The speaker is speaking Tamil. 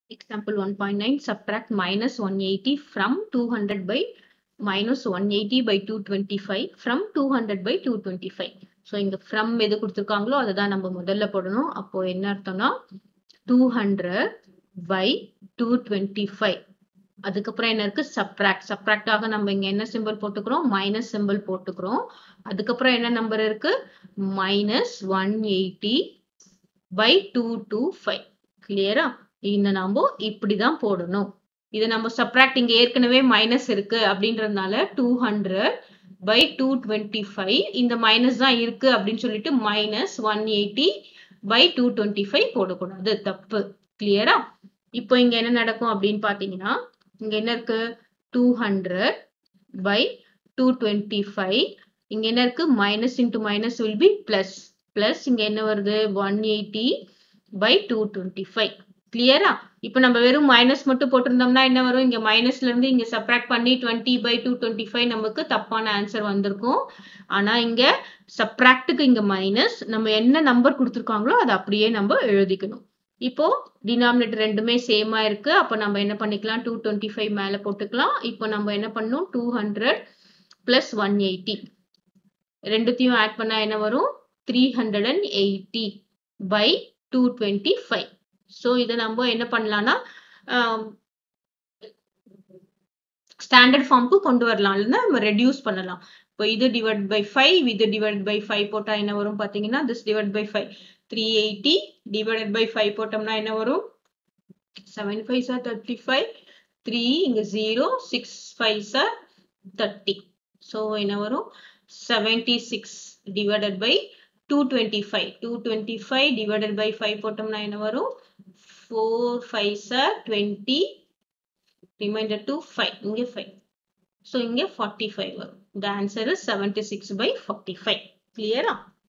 Example 1.9 subtract minus 180 from 200 by minus 180 by 225 from 200 by 225. So இங்க ஃப்ரம் எது கொடுத்துருக்காங்களோ அதை தான் நம்ம முதல்ல போடணும் அப்போ என்ன அர்த்தம்னா two hundred by two twenty five அதுக்கப்புறம் என்ன இருக்கு சப்ராக்ட் சப்ராக்டாக நம்ம இங்க என்ன சிம்பிள் போட்டுக்கிறோம் மைனஸ் சிம்பிள் போட்டுக்கிறோம் அதுக்கப்புறம் என்ன நம்பர் இருக்கு minus one eighty by two two five கிளியரா இந்த நம்ம இப்படிதான் போடணும் இது நம்ம சப்ராக்ட் இங்க ஏற்கனவே மைனஸ் இருக்கு அப்படின்றதுனால two hundred by two twenty five இந்த மைனஸ் தான் இருக்கு அப்படின்னு சொல்லிட்டு minus one eighty by two twenty five போடக்கூடாது தப்பு கிளியரா இப்போ இங்க என்ன நடக்கும் அப்படின்னு பாத்தீங்கன்னா இங்க என்ன இருக்கு two hundred by two twenty five இங்க என்ன இருக்கு minus into minus will be plus plus இங்க என்ன வருது one eighty by two twenty five கிளியரா இப்போ நம்ம வெறும் மைனஸ் மட்டும் போட்டிருந்தோம்னா என்ன வரும் இங்க மைனஸ்ல இருந்து இங்க சப்ராக்ட் பண்ணி twenty by two twenty five நமக்கு தப்பான ஆன்சர் வந்திருக்கும் ஆனா இங்க சப்ராக்டுக்கு இங்க மைனஸ் நம்ம என்ன நம்பர் கொடுத்துருக்காங்களோ அதை அப்படியே நம்ம எழுதிக்கணும் இப்போ டினாமினேட்டர் ரெண்டுமே சேமா இருக்கு அப்ப நம்ம என்ன பண்ணிக்கலாம் டூ டுவெண்ட்டி ஃபைவ் மேல போட்டுக்கலாம் இப்போ நம்ம என்ன பண்ணணும் two hundred plus one eighty ரெண்டுத்தையும் ஆட் பண்ணா என்ன வரும் three hundred and eighty by two twenty five so இதை நம்ம என்ன பண்ணலாம்னா ஸ்டாண்டர்ட் ஃபார்முக்கு கொண்டு வரலாம் இல்லைன்னா நம்ம ரெடியூஸ் பண்ணலாம் இப்போ இது டிவைட் பை ஃபைவ் இது டிவைட் பை ஃபைவ் போட்டால் என்ன வரும் பார்த்தீங்கன்னா this divide by five three eighty divided by five போட்டோம்னா என்ன வரும் seven five are thirty five three இங்கே zero six five are thirty so என்ன வரும் seventy six divided by two twenty five two twenty five divided by five போட்டோம்னா என்ன வரும் four five are twenty remainder two five இங்கே ஃபைவ் ஸோ இங்கே ஃபார்ட்டி ஃபைவ் வரும் the answer is seventy six by forty five கிளியரா